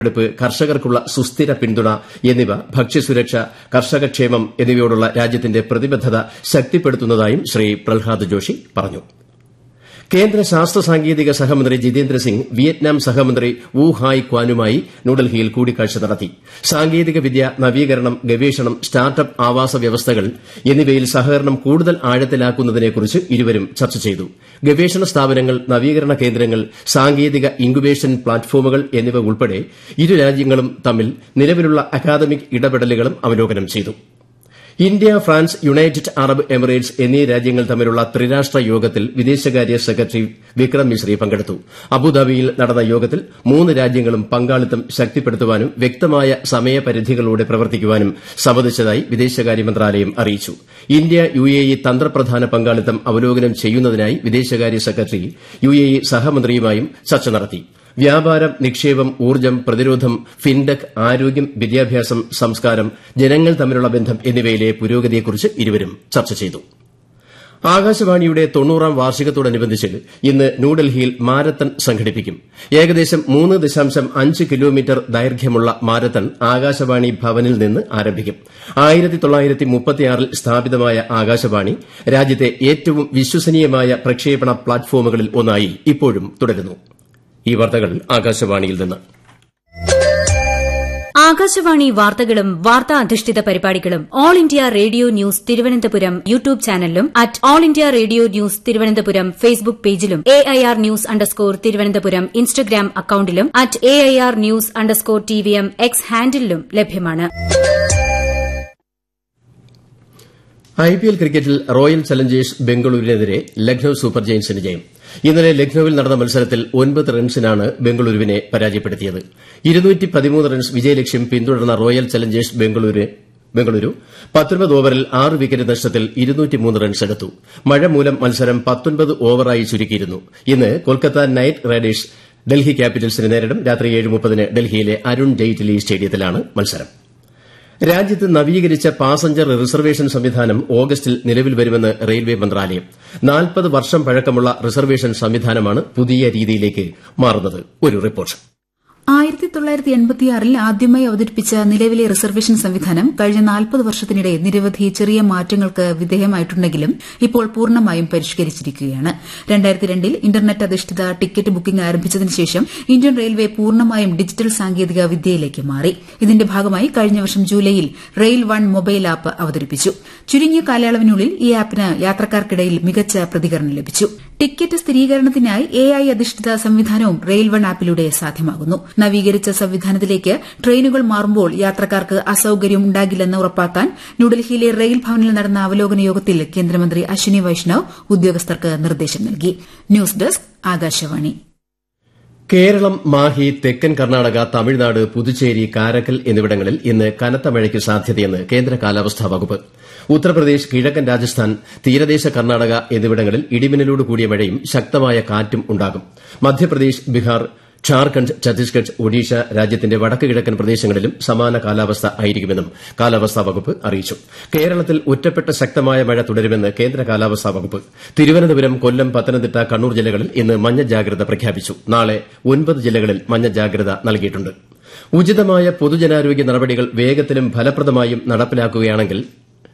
എടുപ്പ് കർഷകർക്കുള്ള സുസ്ഥിര പിന്തുണ എന്നിവ ഭക്ഷ്യസുരക്ഷ കർഷകക്ഷേമം എന്നിവയോടുള്ള രാജ്യത്തിന്റെ പ്രതിബദ്ധത ശക്തിപ്പെടുത്തുന്നതായും ശ്രീ പ്രഹ്ലാദ് ജോഷി പറഞ്ഞു കേന്ദ്ര ശാസ്ത്ര സാങ്കേതിക സഹമന്ത്രി ജിതേന്ദ്ര സിംഗ് വിയറ്റ്നാം സഹമന്ത്രി വു ഹായ് ക്വാനുമായി ന്യൂഡൽഹിയിൽ കൂടിക്കാഴ്ച നടത്തി സാങ്കേതിക വിദ്യ നവീകരണം ഗവേഷണം സ്റ്റാർട്ടപ്പ് ആവാസ വ്യവസ്ഥകൾ എന്നിവയിൽ സഹകരണം കൂടുതൽ ആഴത്തിലാക്കുന്നതിനെക്കുറിച്ച് ഇരുവരും ചർച്ച ചെയ്തു ഗവേഷണ സ്ഥാപനങ്ങൾ നവീകരണ കേന്ദ്രങ്ങൾ സാങ്കേതിക ഇൻക്യുബേഷൻ പ്ലാറ്റ്ഫോമുകൾ എന്നിവ ഉൾപ്പെടെ ഇരു രാജ്യങ്ങളും തമ്മിൽ നിലവിലുള്ള അക്കാദമിക് ഇടപെടലുകളും അവലോകനം ചെയ്തു India France United Arab Emirates എന്നീ രാജ്യങ്ങൾ തമ്മിലുള്ള ത്രിരാഷ്ട്ര യോഗത്തിൽ വിദേശകാര്യ സെക്രട്ടറി വിക്രം മിശ്രി പങ്കെടുത്തു അബുദാബിയിൽ നടന്ന യോഗത്തിൽ മൂന്ന് രാജ്യങ്ങളും പങ്കാളിത്തം ശക്തിപ്പെടുത്താനും വ്യക്തമായ സമയപരിധികളോടെ പ്രവർത്തിക്കാനും സമ്മതിച്ചതായി വിദേശകാര്യ മന്ത്രാലയം അറിയിച്ചു ഇന്ത്യ യുഎഇ തന്ത്രപ്രധാന പങ്കാളിത്തം അവലോകനം ചെയ്യുന്നതിനായി വിദേശകാര്യ സെക്രട്ടറി യുഎഇ സഹമന്ത്രിയുമായും ചർച്ച നടത്തി വ്യാപാരം നിക്ഷേപം ഊർജ്ജം പ്രതിരോധം ഫിൻടെക് ആരോഗ്യം വിദ്യാഭ്യാസം സംസ്കാരം ജനങ്ങൾ തമ്മിലുള്ള ബന്ധം എന്നിവയിലെ പുരോഗതിയെക്കുറിച്ച് ഇരുവരും ചർച്ച ചെയ്തു ആകാശവാണിയുടെ തൊണ്ണൂറാം വാർഷികത്തോടനുബന്ധിച്ച് ഇന്ന് ന്യൂഡൽഹിയിൽ മാരത്തൺ സംഘടിപ്പിക്കും ഏകദേശം മൂന്ന് ദശാംശം അഞ്ച് കിലോമീറ്റർ ദൈർഘ്യമുള്ള മാരത്തൺ ആകാശവാണി ഭവനിൽ നിന്ന് ആരംഭിക്കും ആയിരത്തി തൊള്ളായിരത്തി മുപ്പത്തിയാറിൽ സ്ഥാപിതമായ ആകാശവാണി രാജ്യത്തെ ഏറ്റവും വിശ്വസനീയമായ പ്രക്ഷേപണ പ്ലാറ്റ്ഫോമുകളിൽ ഒന്നായി ഇപ്പോഴും തുടരുന്നു ഈ വാർത്തകൾ ആകാശവാണിയിൽ നിന്ന് ആകാശവാണി വാർത്തകളും വാർത്താ അധിഷ്ഠിത പരിപാടികളും All India Radio News Thiruvananthapuram YouTube ചാനലിലും at All India Radio News Thiruvananthapuram Facebook പേജിലും A I R news underscore Thiruvananthapuram Instagram അക്കൌണ്ടിലും at A I R news underscore T V M X ഹാൻഡിലും ലഭ്യമാണ് ഐപിഎൽ ക്രിക്കറ്റിൽ റോയൽ ചലഞ്ചേഴ്സ് ബംഗളൂരുവിനെതിരെ ലക്നൌ സൂപ്പർ ജയന്റ്സിന് ജയം ഇന്നലെ ലക്നൌവിൽ നടന്ന മത്സരത്തിൽ ഒൻപത് റൺസിനാണ് ബംഗളൂരുവിനെ പരാജയപ്പെടുത്തിയത് റൺസ് വിജയലക്ഷ്യം പിന്തുടർന്ന റോയൽ ചലഞ്ചേഴ്സ് ബംഗളൂരു പത്തൊൻപത് ഓവറിൽ ആറ് വിക്കറ്റ് നഷ്ടത്തിൽ റൺസ് എടുത്തു മഴ മൂലം മത്സരം പത്തൊൻപത് ഓവറായി ചുരുക്കിയിരുന്നു ഇന്ന് കൊൽക്കത്ത നൈറ്റ് റൈഡേഴ്സ് ഡൽഹി ക്യാപിറ്റൽസിനെ നേരിടും രാത്രി ഏഴ് മുപ്പതിന് ഡൽഹിയിലെ അരുൺ ജെയ്റ്റ്ലി സ്റ്റേഡിയത്തിലാണ് മത്സരം രാജ്യത്ത് നവീകരിച്ച പാസഞ്ചർ റിസർവേഷൻ സംവിധാനം ഓഗസ്റ്റിൽ നിലവിൽ വരുമെന്ന് റെയിൽവേ മന്ത്രാലയം നാൽപ്പത് വർഷം പഴക്കമുള്ള റിസർവേഷൻ സംവിധാനമാണ് പുതിയ രീതിയിലേക്ക് മാറുന്നത് ഒരു റിപ്പോർട്ട് ആയിരത്തി തൊള്ളായിരത്തി എൺപത്തിയാറിൽ ആദ്യമായി അവതരിപ്പിച്ച നിലവിലെ റിസർവേഷൻ സംവിധാനം കഴിഞ്ഞ നാൽപ്പത് വർഷത്തിനിടെ നിരവധി ചെറിയ മാറ്റങ്ങൾക്ക് വിധേയമായിട്ടുണ്ടെങ്കിലും ഇപ്പോൾ പൂർണ്ണമായും പരിഷ്കരിച്ചിരിക്കുകയാണ് രണ്ടായിരത്തി രണ്ടിൽ ഇന്റർനെറ്റ് അധിഷ്ഠിത ടിക്കറ്റ് ബുക്കിംഗ് ആരംഭിച്ചതിന് ശേഷം ഇന്ത്യൻ റെയിൽവേ പൂർണ്ണമായും ഡിജിറ്റൽ സാങ്കേതിക വിദ്യയിലേക്ക് മാറി ഇതിന്റെ ഭാഗമായി കഴിഞ്ഞ വർഷം ജൂലൈയിൽ റെയിൽ വൺ മൊബൈൽ ആപ്പ് അവതരിപ്പിച്ചു ചുരുങ്ങിയ കാലയളവിനുള്ളിൽ ഈ ആപ്പിന് യാത്രക്കാർക്കിടയിൽ മികച്ച പ്രതികരണം ലഭിച്ചു ടിക്കറ്റ് സ്ഥിരീകരണത്തിനായി എ ഐ അധിഷ്ഠിത സംവിധാനവും റെയിൽ വൺ ആപ്പിലൂടെ സാധ്യമാകുന്നു നവീകരിച്ച സംവിധാനത്തിലേക്ക് ട്രെയിനുകൾ മാറുമ്പോൾ യാത്രക്കാർക്ക് അസൌകര്യം ഉണ്ടാകില്ലെന്ന് ഉറപ്പാക്കാൻ ന്യൂഡൽഹിയിലെ റെയിൽ ഭവനിൽ നടന്ന അവലോകന യോഗത്തിൽ കേന്ദ്രമന്ത്രി അശ്വിനി വൈഷ്ണവ് ഉദ്യോഗസ്ഥർക്ക് നിർദ്ദേശം നൽകി ന്യൂസ് ഡെസ്ക് ആകാശവാണി കേരളം മാഹി തെക്കൻ കർണാടക തമിഴ്നാട് പുതുച്ചേരി കാരക്കൽ എന്നിവിടങ്ങളിൽ ഇന്ന് കനത്ത മഴയ്ക്ക് സാധ്യതയെന്ന് കേന്ദ്ര കാലാവസ്ഥാ വകുപ്പ് ഉത്തർപ്രദേശ് കിഴക്കൻ രാജസ്ഥാൻ തീരദേശ കർണാടക എന്നിവിടങ്ങളിൽ ഇടിമിന്നലോട് കൂടിയ മഴയും ശക്തമായ കാറ്റും ഉണ്ടാകും മധ്യപ്രദേശ് ബീഹാർ ഝാർഖണ്ഡ് ഛത്തീസ്ഗഡ് ഒഡീഷ രാജ്യത്തിന്റെ വടക്ക് കിഴക്കൻ പ്രദേശങ്ങളിലും സമാന കാലാവസ്ഥ ആയിരിക്കുമെന്നും കാലാവസ്ഥാ വകുപ്പ് അറിയിച്ചു കേരളത്തിൽ ഒറ്റപ്പെട്ട ശക്തമായ മഴ തുടരുമെന്ന് കേന്ദ്ര കാലാവസ്ഥാ വകുപ്പ് തിരുവനന്തപുരം കൊല്ലം പത്തനംതിട്ട കണ്ണൂർ ജില്ലകളിൽ ഇന്ന് മഞ്ഞ ജാഗ്രത പ്രഖ്യാപിച്ചു നാളെ ഒൻപത് ജില്ലകളിൽ മഞ്ഞ ജാഗ്രത നൽകിയിട്ടുണ്ട് ഉചിതമായ പൊതുജനാരോഗ്യ നടപടികൾ വേഗത്തിലും ഫലപ്രദമായും നടപ്പിലാക്കുകയാണെങ്കിൽ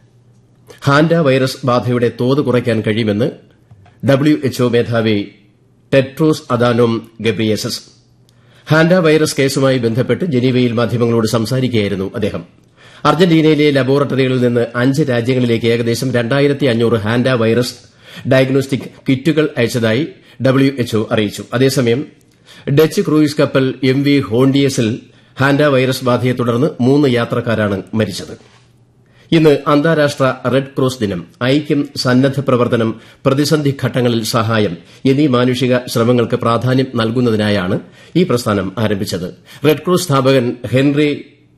ഹാൻഡ വൈറസ് ബാധയുടെ തോത് കുറയ്ക്കാൻ കഴിയുമെന്ന് ഡബ്ല്യുഎച്ച്ഒ മേധാവി Tedros Adhanom Ghebreyesus hantavirus കേസുമായി ബന്ധപ്പെട്ട് ജനീവയിൽ മാധ്യമങ്ങളോട് സംസാരിക്കുകയായിരുന്നു അദ്ദേഹം അർജന്റീനയിലെ ലബോറട്ടറികളിൽ നിന്ന് അഞ്ച് രാജ്യങ്ങളിലേക്ക് ഏകദേശം രണ്ടായിരത്തി അഞ്ഞൂറ് ഹാൻഡ വൈറസ് ഡയഗ്നോസ്റ്റിക് കിറ്റുകൾ അയച്ചതായി ഡബ്ല്യുഎച്ച്ഒ അറിയിച്ചു അതേസമയം ഡച്ച് ക്രൂയിസ് കപ്പൽ എം വി ഹോണ്ടിയസിൽ ഹാൻഡ വൈറസ് ബാധയെ തുടർന്ന് മൂന്ന് യാത്രക്കാരാണ് മരിച്ചത് ഇന്ന് അന്താരാഷ്ട്ര റെഡ് ക്രോസ് ദിനം ഐക്യം സന്നദ്ധ പ്രവർത്തനം പ്രതിസന്ധി ഘട്ടങ്ങളിൽ സഹായം എന്നീ മാനുഷിക ശ്രമങ്ങൾക്ക് പ്രാധാന്യം നൽകുന്നതിനായാണ് ഈ പ്രസ്ഥാനം ആരംഭിച്ചത് റെഡ് ക്രോസ് സ്ഥാപകൻ ഹെൻറി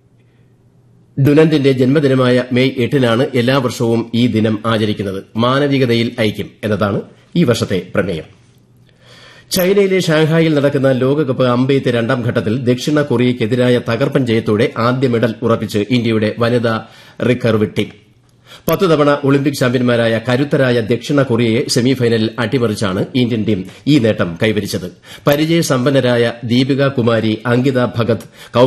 ഡുനന്റിന്റെ ജന്മദിനമായ മെയ് എട്ടിനാണ് എല്ലാ വർഷവും ഈ ദിനം ആചരിക്കുന്നത് മാനവികതയിൽ ഐക്യം എന്നതാണ് ഈ വർഷത്തെ പ്രമേയം ചൈനയിലെ ഷാങ്ഹായിൽ നടക്കുന്ന ലോകകപ്പ് അമ്പെയ്ത്ത് രണ്ടാം ഘട്ടത്തിൽ ദക്ഷിണ കൊറിയയ്ക്കെതിരായ തകർപ്പൻ ജയത്തോടെ ആദ്യ മെഡൽ ഉറപ്പിച്ച് ഇന്ത്യയുടെ വനിതാ റിക്കർവ് ടീം പത്ത് തവണ ഒളിമ്പിക് ചാമ്പ്യന്മാരായ കരുത്തരായ ദക്ഷിണ കൊറിയയെ സെമിഫൈനലിൽ അട്ടിമറിച്ചാണ് ഇന്ത്യൻ ടീം ഈ നേട്ടം കൈവരിച്ചത് പരിചയസമ്പന്നരായ ദീപിക കുമാരി അങ്കിത ഭഗത്